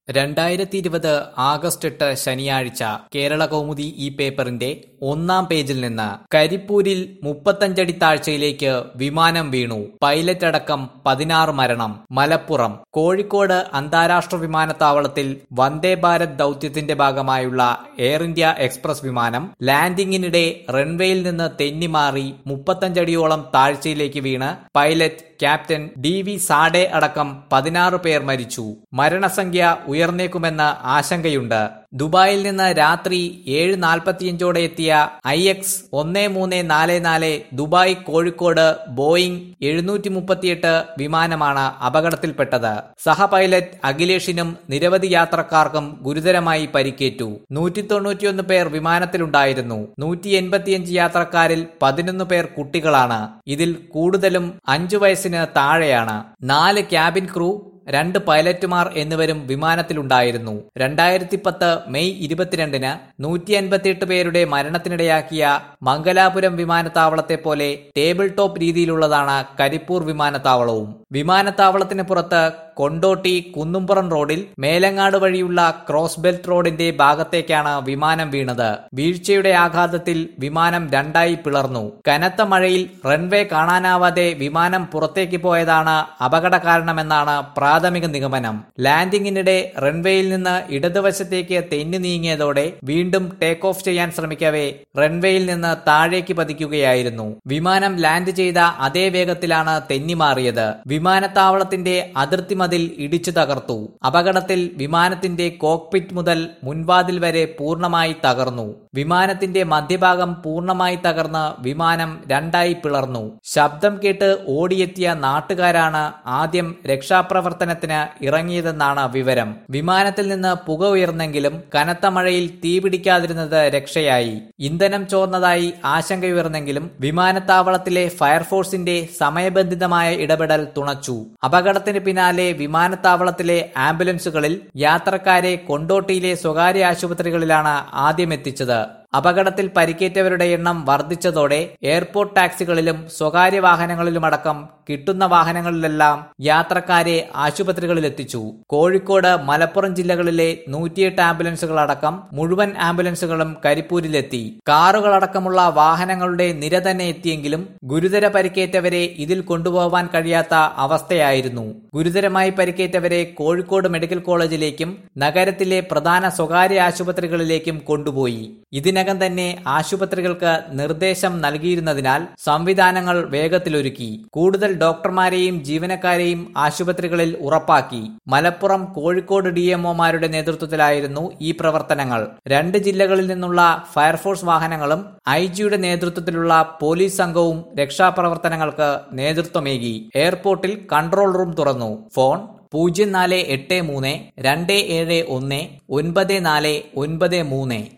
രണ്ടായിരത്തി ഇരുപത് ആഗസ്റ്റ് എട്ട് ശനിയാഴ്ച കേരള കൗമുദി ഈ പേപ്പറിന്റെ ഒന്നാം പേജിൽ നിന്ന് കരിപ്പൂരിൽ മുപ്പത്തഞ്ചടി താഴ്ചയിലേക്ക് വിമാനം വീണു പൈലറ്റ് അടക്കം പതിനാറ് മരണം മലപ്പുറം കോഴിക്കോട് അന്താരാഷ്ട്ര വിമാനത്താവളത്തിൽ വന്ദേ ഭാരത് ദൌത്യത്തിന്റെ ഭാഗമായുള്ള എയർ ഇന്ത്യ എക്സ്പ്രസ് വിമാനം ലാൻഡിംഗിനിടെ റൺവേയിൽ നിന്ന് തെന്നിമാറി മുപ്പത്തഞ്ചടിയോളം താഴ്ചയിലേക്ക് വീണ് pilot captain D V Sathe അടക്കം പതിനാറ് പേർ മരിച്ചു മരണസംഖ്യ ഉയർന്നേക്കുമെന്ന് ആശങ്കയുണ്ട് ദുബായിൽ നിന്ന് രാത്രി ഏഴ് നാൽപ്പത്തിയഞ്ചോടെ എത്തിയ ഐ എക്സ് ഒന്ന് മൂന്ന് നാല് നാല് ദുബായ് കോഴിക്കോട് ബോയിംഗ് എഴുന്നൂറ്റി മുപ്പത്തിയെട്ട് വിമാനമാണ് അപകടത്തിൽപ്പെട്ടത് സഹ പൈലറ്റ് അഖിലേഷിനും നിരവധി യാത്രക്കാർക്കും ഗുരുതരമായി പരിക്കേറ്റു നൂറ്റി തൊണ്ണൂറ്റിയൊന്ന് പേർ വിമാനത്തിലുണ്ടായിരുന്നു നൂറ്റി എൺപത്തിയഞ്ച് യാത്രക്കാരിൽ പതിനൊന്ന് പേർ കുട്ടികളാണ് ഇതിൽ കൂടുതലും അഞ്ചു വയസ്സിന് താഴെയാണ് നാല് ക്യാബിൻ ക്രൂ രണ്ട് പൈലറ്റുമാർ എന്നിവരും വിമാനത്തിലുണ്ടായിരുന്നു രണ്ടായിരത്തി പത്ത് മെയ് ഇരുപത്തിരണ്ടിന് നൂറ്റി അൻപത്തിയെട്ട് പേരുടെ മരണത്തിനിടയാക്കിയ മംഗലാപുരം വിമാനത്താവളത്തെ പോലെ ടേബിൾ ടോപ്പ് രീതിയിലുള്ളതാണ് കരിപ്പൂർ വിമാനത്താവളവും വിമാനത്താവളത്തിന് പുറത്ത് കൊണ്ടോട്ടി കുന്നുംപുറം റോഡിൽ മേലങ്ങാട് വഴിയുള്ള ക്രോസ് ബെൽറ്റ് റോഡിന്റെ ഭാഗത്തേക്കാണ് വിമാനം വീണത് വീഴ്ചയുടെ ആഘാതത്തിൽ വിമാനം രണ്ടായി പിളർന്നു കനത്ത മഴയിൽ റൺവേ കാണാനാവാതെ വിമാനം പുറത്തേക്ക് പോയതാണ് അപകട കാരണമെന്നാണ് പ്രാഥമിക നിഗമനം ലാൻഡിംഗിനിടെ റൺവേയിൽ നിന്ന് ഇടതുവശത്തേക്ക് തെന്നി നീങ്ങിയതോടെ വീണ്ടും ടേക്ക് ഓഫ് ചെയ്യാൻ ശ്രമിക്കവേ റൺവേയിൽ നിന്ന് താഴേക്ക് പതിക്കുകയായിരുന്നു വിമാനം ലാൻഡ് ചെയ്ത അതേ വേഗത്തിലാണ് തെന്നിമാറിയത് വിമാനത്താവളത്തിന്റെ അതിർത്തി മതിൽ ഇടിച്ചു തകർത്തു അപകടത്തിൽ വിമാനത്തിന്റെ കോക്പിറ്റ് മുതൽ മുൻവാതിൽ വരെ പൂർണ്ണമായി തകർന്നു വിമാനത്തിന്റെ മധ്യഭാഗം പൂർണ്ണമായി തകർന്ന് വിമാനം രണ്ടായി പിളർന്നു ശബ്ദം കേട്ട് ഓടിയെത്തിയ നാട്ടുകാരാണ് ആദ്യം രക്ഷാപ്രവർത്തനത്തിന് ഇറങ്ങിയതെന്നാണ് വിവരം വിമാനത്തിൽ നിന്ന് പുക ഉയർന്നെങ്കിലും കനത്ത മഴയിൽ തീപിടിക്കാതിരുന്നത് രക്ഷയായി ഇന്ധനം ചോർന്നതായി ആശങ്കയുയർന്നെങ്കിലും വിമാനത്താവളത്തിലെ ഫയർഫോഴ്സിന്റെ സമയബന്ധിതമായ ഇടപെടൽ തുണച്ചു അപകടത്തിന് പിന്നാലെ വിമാനത്താവളത്തിലെ ആംബുലൻസുകളിൽ യാത്രക്കാരെ കൊണ്ടോട്ടിയിലെ സ്വകാര്യ ആശുപത്രികളിലാണ് ആദ്യം എത്തിച്ചത് അപകടത്തിൽ പരിക്കേറ്റവരുടെ എണ്ണം വർദ്ധിച്ചതോടെ എയർപോർട്ട് ടാക്സികളിലും സ്വകാര്യ വാഹനങ്ങളിലുമടക്കം കിട്ടുന്ന വാഹനങ്ങളിലെല്ലാം യാത്രക്കാരെ ആശുപത്രികളിലെത്തിച്ചു കോഴിക്കോട് മലപ്പുറം ജില്ലകളിലെ നൂറ്റിയെട്ട് ആംബുലൻസുകളടക്കം മുഴുവൻ ആംബുലൻസുകളും കരിപ്പൂരിലെത്തി കാറുകളടക്കമുള്ള വാഹനങ്ങളുടെ നിര തന്നെ എത്തിയെങ്കിലും ഗുരുതര പരിക്കേറ്റവരെ ഇതിൽ കൊണ്ടുപോകാൻ കഴിയാത്ത അവസ്ഥയായിരുന്നു ഗുരുതരമായി പരിക്കേറ്റവരെ കോഴിക്കോട് മെഡിക്കൽ കോളേജിലേക്കും നഗരത്തിലെ പ്രധാന സ്വകാര്യ ആശുപത്രികളിലേക്കും കൊണ്ടുപോയി ഇതിന് ഇതിനകം തന്നെ ആശുപത്രികൾക്ക് നിർദ്ദേശം നൽകിയിരുന്നതിനാൽ സംവിധാനങ്ങൾ വേഗത്തിലൊരുക്കി കൂടുതൽ ഡോക്ടർമാരെയും ജീവനക്കാരെയും ആശുപത്രികളിൽ ഉറപ്പാക്കി മലപ്പുറം കോഴിക്കോട് ഡിഎംഒമാരുടെ നേതൃത്വത്തിലായിരുന്നു ഈ പ്രവർത്തനങ്ങൾ രണ്ട് ജില്ലകളിൽ നിന്നുള്ള ഫയർഫോഴ്സ് വാഹനങ്ങളും ഐ ജിയുടെ നേതൃത്വത്തിലുള്ള പോലീസ് സംഘവും രക്ഷാപ്രവർത്തനങ്ങൾക്ക് നേതൃത്വമേകി എയർപോർട്ടിൽ കൺട്രോൾ റൂം തുറന്നു ഫോൺ പൂജ്യം നാല് എട്ട് മൂന്ന് രണ്ട് ഏഴ് ഒന്ന് ഒൻപത് നാല് ഒൻപത് മൂന്ന്